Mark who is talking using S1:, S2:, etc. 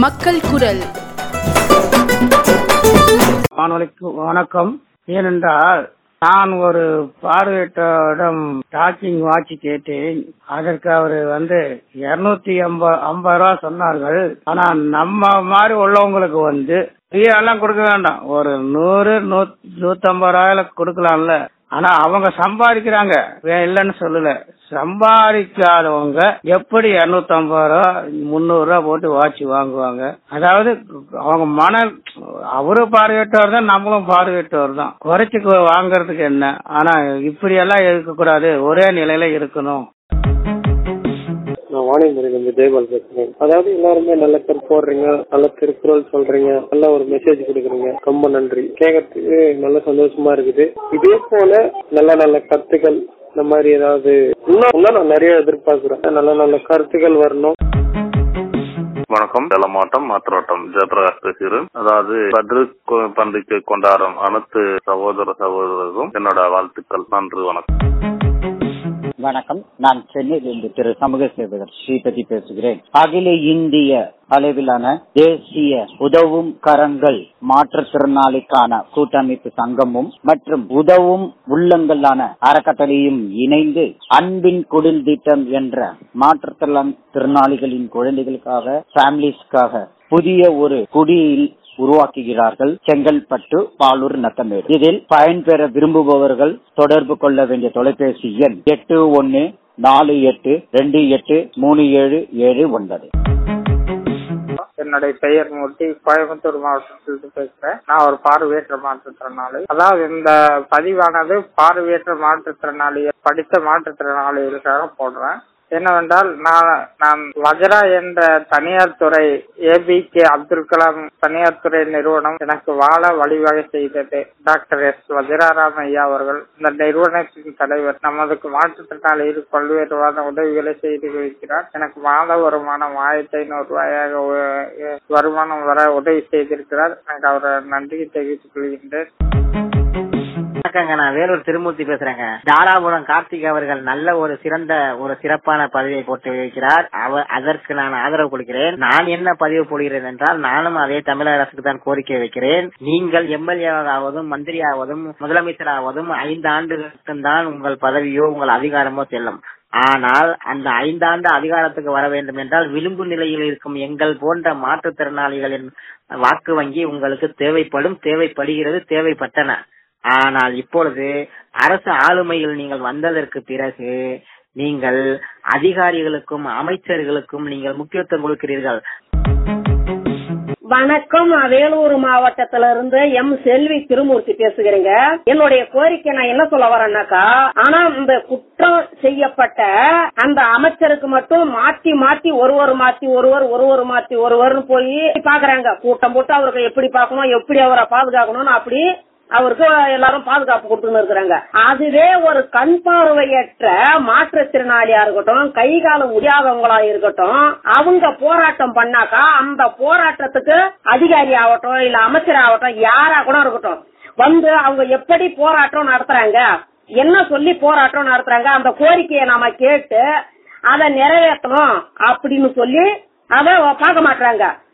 S1: மக்கள் குரல்
S2: வானொலிக்கு வணக்கம் ஏனென்றால் நான் ஒரு பார்வையிட்டரிடம் டாக்கிங் வாட்ச் கேட்டேன் அதற்கு அவர் வந்து இருநூத்தி ஐம்பது ஐம்பது ரூபா சொன்னார்கள் ஆனா நம்ம மாதிரி உள்ளவங்களுக்கு வந்து ஃப்ரீயாலாம் கொடுக்க வேண்டாம் ஒரு நூறு நூத்தம்பது ரூபாயில கொடுக்கலாம்ல ஆனா அவங்க சம்பாதிக்கிறாங்க வே- இல்லைன்னு சொல்லல சம்பாதிக்காதவங்க எப்படி இருநூத்தி ஐம்பது ரூபா முந்நூறு ரூபா போட்டு வாட்ச் வாங்குவாங்க அதாவது அவங்க மன அவரு பார்வையிட்டவர் தான் நம்மளும் பார்வையிட்டவர் தான் குறைச்சு கு- வாங்குறதுக்கு என்ன ஆனா இப்படி எல்லாம் இருக்கக்கூடாது ஒரே நிலையில இருக்கணும்
S3: நான் வாணிமுறையிலிருந்து ஜெயபால் பேசுறேன் அதாவது எல்லாருமே நல்ல பேர் போடுறீங்க நல்ல திருக்குறள் சொல்றீங்க நல்ல ஒரு மெசேஜ் கொடுக்குறீங்க ரொம்ப நன்றி கேட்கறதுக்கு நல்ல சந்தோஷமா இருக்குது இதே போல நல்ல நல்ல கருத்துக்கள் இந்த மாதிரி ஏதாவது இன்னும் இன்னும் நான் நிறைய எதிர்பார்க்கிறேன் நல்ல நல்ல கருத்துக்கள் வரணும்
S4: வணக்கம் மாவட்டம் மாத்திரோட்டம் ஜெயபிரகாஷ் பேசுகிறேன் அதாவது பத்ரு கொ- பண்டிகை கொண்டாடும் அனைத்து சகோதர சகோதரருக்கும் என்னோட வாழ்த்துக்கள் நன்றி வணக்கம்
S5: வணக்கம் நான் சென்னையிலிருந்து திரு சமூக சேவகர் ஸ்ரீபதி பேசுகிறேன் அகில இந்திய அளவிலான தேசிய உதவும் கரங்கள் மாற்றுத்திறனாளிக்கான கூட்டமைப்பு சங்கமும் மற்றும் உதவும் உள்ளங்களான அறக்கட்டளையும் இணைந்து அன்பின் குடில் திட்டம் என்ற மாற்றுத்திறனாளிகளின் குழந்தைகளுக்காக ஃபேமிலிஸ்க்காக புதிய ஒரு குடியில் உருவாக்குகிறார்கள் செங்கல்பட்டு பாலூர் நத்தமேடு இதில் பயன்பெற விரும்புபவர்கள் தொடர்பு கொள்ள வேண்டிய தொலைபேசி எண் எட்டு ஒன்னு நாலு எட்டு ரெண்டு எட்டு மூணு ஏழு ஏழு ஒன்பது
S6: என்னுடைய பெயர் மூர்த்தி கோயம்புத்தூர் மாவட்டத்திலிருந்து பேசுறேன் நான் ஒரு பார்வையற்ற மாற்றுத்திறனாளி அதாவது இந்த பதிவானது பார்வையற்ற மாற்றுத்திறனாளி படித்த மாற்றுத்திறனாளிகளுக்காக போடுறேன் என்னவென்றால் நான் நான் வஜ்ரா என்ற தனியார் துறை ஏபி கே அப்துல் கலாம் தனியார் துறை நிறுவனம் எனக்கு வாழ வழிவகை செய்தது டாக்டர் எஸ் வஜ்ராராம் ஐயா அவர்கள் இந்த நிறுவனத்தின் தலைவர் நமது மாற்றுத்திறனாளிகளுக்கு பல்வேறு வகையான உதவிகளை செய்து வைக்கிறார் எனக்கு மாத வருமானம் ஆயிரத்தி ஐநூறு ரூபாயாக உ- வருமானம் வர உதவி செய்திருக்கிறார் எனக்கு அவரை நன்றி தெரிவித்துக் கொள்கின்றேன்
S7: வணக்கங்க நான் வேலூர் திருமூர்த்தி பேசுறேங்க தாராபுரம் கார்த்திக் அவர்கள் நல்ல ஒரு சிறந்த ஒரு சிறப்பான பதிவை போட்டு வைக்கிறார் அவர் அதற்கு நான் ஆதரவு கொடுக்கிறேன் நான் என்ன பதிவு போடுகிறேன் என்றால் நானும் அதே தமிழக அரசுக்கு தான் கோரிக்கை வைக்கிறேன் நீங்கள் எம்எல்ஏ ஆவதும் மந்திரி ஆவதும் முதலமைச்சர் ஆவதும் ஐந்து ஆண்டுகளுக்கு தான் உங்கள் பதவியோ உங்கள் அதிகாரமோ செல்லும் ஆனால் அந்த ஐந்தாண்டு அதிகாரத்துக்கு வர வேண்டும் என்றால் விளிம்பு நிலையில் இருக்கும் எங்கள் போன்ற மாற்றுத்திறனாளிகளின் வாக்கு வங்கி உங்களுக்கு தேவைப்படும் தேவைப்படுகிறது தேவைப்பட்டன ஆனால் இப்பொழுது அரசு ஆளுமையில் நீங்கள் வந்ததற்கு பிறகு நீங்கள் அதிகாரிகளுக்கும் அமைச்சர்களுக்கும் நீங்கள் முக்கியத்துவம் கொடுக்கிறீர்கள்
S8: வணக்கம் நான் வேலூர் மாவட்டத்துல இருந்து எம் செல்வி திருமூர்த்தி பேசுகிறேங்க என்னுடைய கோரிக்கை நான் என்ன சொல்ல வரேன்னாக்கா ஆனா இந்த குற்றம் செய்யப்பட்ட அந்த அமைச்சருக்கு மட்டும் மாத்தி மாத்தி ஒருவர் மாத்தி ஒருவர் ஒருவர் மாத்தி ஒருவர்னு போய் பாக்குறாங்க கூட்டம் போட்டு அவருக்கு எப்படி பார்க்கணும் எப்படி அவரை பாதுகாக்கணும்னு அப்படி அவருக்கு எல்லாரும் பாதுகாப்பு கொடுத்துன்னு இருக்கிறாங்க அதுவே ஒரு கண் பார்வையற்ற மாற்றுத்திறனாளியா இருக்கட்டும் கை காலம் முடியாதவங்களா இருக்கட்டும் அவங்க போராட்டம் பண்ணாக்கா அந்த போராட்டத்துக்கு அதிகாரி ஆகட்டும் இல்ல அமைச்சர் ஆகட்டும் யாரா கூட இருக்கட்டும் வந்து அவங்க எப்படி போராட்டம் நடத்துறாங்க என்ன சொல்லி போராட்டம் நடத்துறாங்க அந்த கோரிக்கையை நாம கேட்டு அதை நிறைவேற்றணும் அப்படின்னு சொல்லி அத பார்க்க மாட்டாங்க